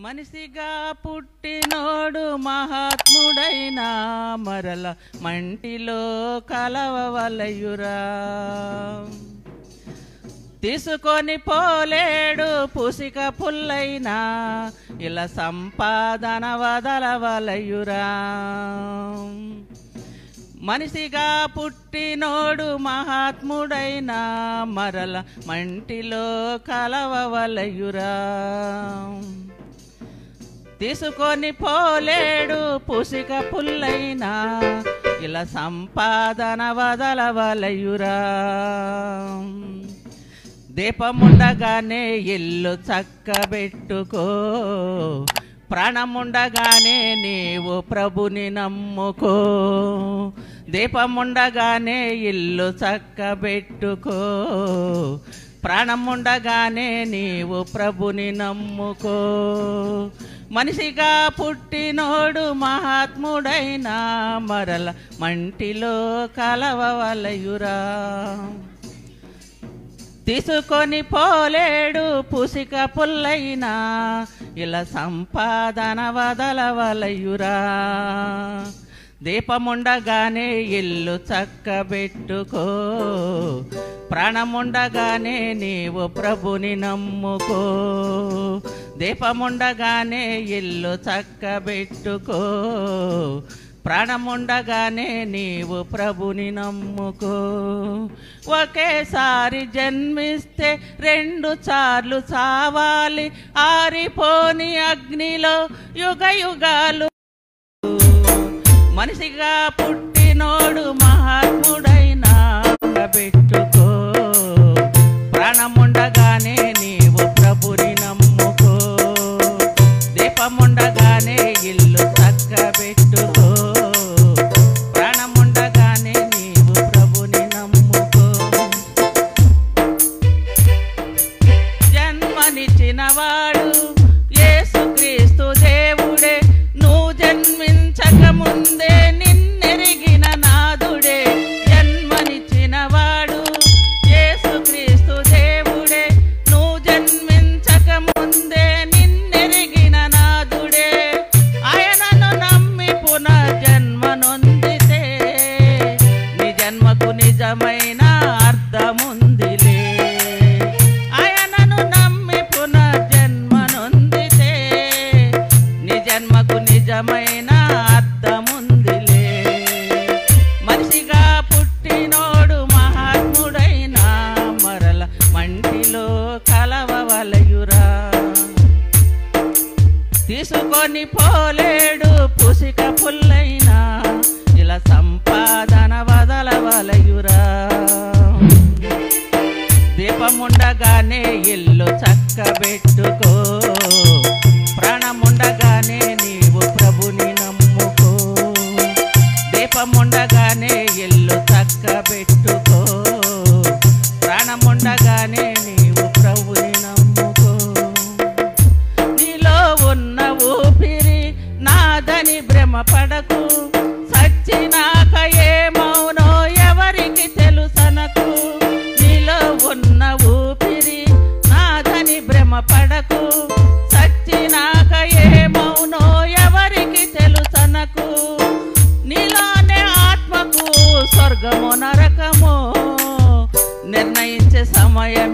మనిషిగా పుట్టినోడు మహాత్ముడైన మరల మంటిలో కలవవలయురా తీసుకొని పోలేడు పుసిక పుల్లైనా ఇలా సంపాదన వదలవలయురా మనిషిగా పుట్టినోడు మహాత్ముడైన మరల మంటిలో కలవవలయురా తీసుకొని పోలేడు పుసిక పుల్లైనా ఇలా సంపాదన వదలవలయురా దీపముండగానే ఇల్లు చక్కబెట్టుకో ప్రాణముండగానే నీవు ప్రభుని నమ్ముకో దీపముండగానే ఇల్లు చక్కబెట్టుకో ప్రాణముండగానే నీవు ప్రభుని నమ్ముకో మనిషిగా పుట్టినోడు మహాత్ముడైన మరల మంటిలో కలవవలయురా తీసుకొని పోలేడు పుసిక పుల్లైనా ఇలా సంపాదన వదలవలయురా దీపముండగానే ఇల్లు చక్కబెట్టుకో ప్రాణముండగానే నీవు ప్రభుని నమ్ముకో దీపముండగానే ఇల్లు చక్కబెట్టుకో ప్రాణముండగానే నీవు ప్రభుని నమ్ముకో ఒకేసారి జన్మిస్తే రెండు సార్లు చావాలి ఆరిపోని అగ్నిలో యుగ యుగాలు మనిషిగా పుట్టినోడు మహాత్ముడైన పెట్టుకో ప్రాణముండగానే నీవు ప్రభుని నమ్ముకో దీపముండగానే ఇల్లు చక్కబెట్టుకో ప్రాణముండగానే నీవు ప్రభుని నమ్ముకో జన్మనిచ్చిన వాడు యేసుక్రీస్తు దేవుడే నువ్వు జన్మించక ముందే నిన్నెరిగిన నాదుడే జన్మనిచ్చిన వాడు యేసుక్రీస్తు దేవుడే నువ్వు జన్మించక ముందే నిన్నెరిగిన నాదుడే ఆయనను నమ్మి పునర్జన్మనొందితే నీ జన్మకు నిజమైన అర్థముందిలే ఆయనను నమ్మి పునర్జన్మనొందితే నీ జన్మకు నిజమైన అర్థముందిలే మనిషిగా పుట్టినోడు మహాత్ముడైన మరల మంటిలో కలవవలయురా తీసుకొని పోలేడు పుసిక పుల్లైనా ఇలా సంపాదన వదలవలయురా దీపముండగానే ఇల్లు చక్కబెట్టుకో ప్రాణముండగానే నీవు ప్రభుని నమ్ముకో దీపముండగానే ఇల్లు చక్కబెట్టుకో ప్రాణముండగానే నీవు ప్రభుని నమ్ముకో నీలో ఉన్న ఊపిరి నాదని భ్రమపడకు సచ్చినాక ఏమౌనో ఎవరికి తెలుసనకు నీలో ఉన్న ఊపిరి నాదని భ్రమపడకు సచ్చినాక ఏమౌనో ఎవరికి తెలుసనకు నీలోనే ఆత్మకు స్వర్గము నరకము నిర్ణయించే సమయం